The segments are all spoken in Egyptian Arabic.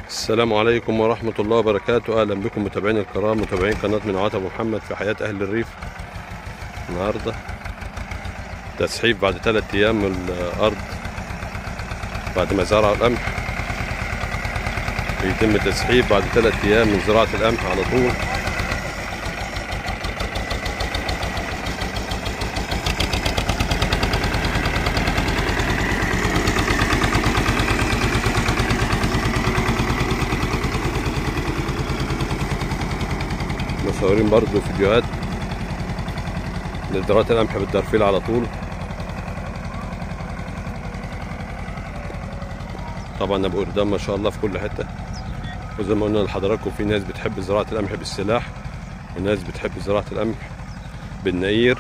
السلام عليكم ورحمة الله وبركاته أهلا بكم متابعين الكرام متابعين قناة منوعات أبو محمد في حياة أهل الريف النهاردة تسحيب بعد ثلاثة أيام من الأرض بعد ما زرعوا القمح بيتم تسحيب بعد ثلاثة أيام من زراعة القمح على طول مصورين برضو فيديوهات لزراعة القمح بالدرفيل على طول طبعا ابو قردان ما شاء الله في كل حته وزي ما قلنا لحضراتكم في ناس بتحب زراعه القمح بالسلاح وناس بتحب زراعه القمح بالنقير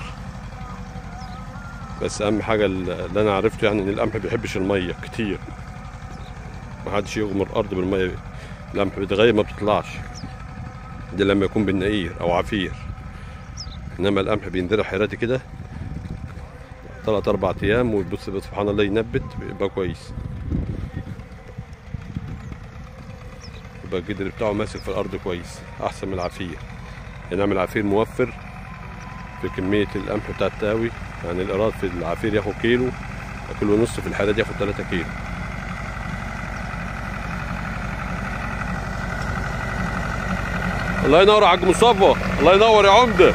بس اهم حاجه اللي انا عرفته يعني ان القمح بيحبش الميه كتير ما حدش يغمر الارض بالميه القمح بيتغير ما بتطلعش ده لما يكون بالنقير او عفير انما القمح بينزرع حيراتي كده ثلاث اربع ايام ويبص سبحان الله ينبت يبقى كويس يبقى الجدر بتاعه ماسك في الارض كويس احسن من العفير نعمل عفير موفر في كمية القمح بتاع التاوي يعني الإيراد في العفير ياخد كيلو كيلو ونص في الحالة دي ياخد 3 كيلو الله ينور يا حاج مصطفى الله ينور يا عمده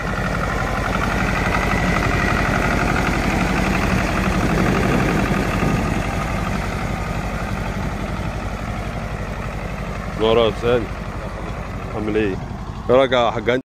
نور يا حسين عامل ايه؟ راجع يا حاج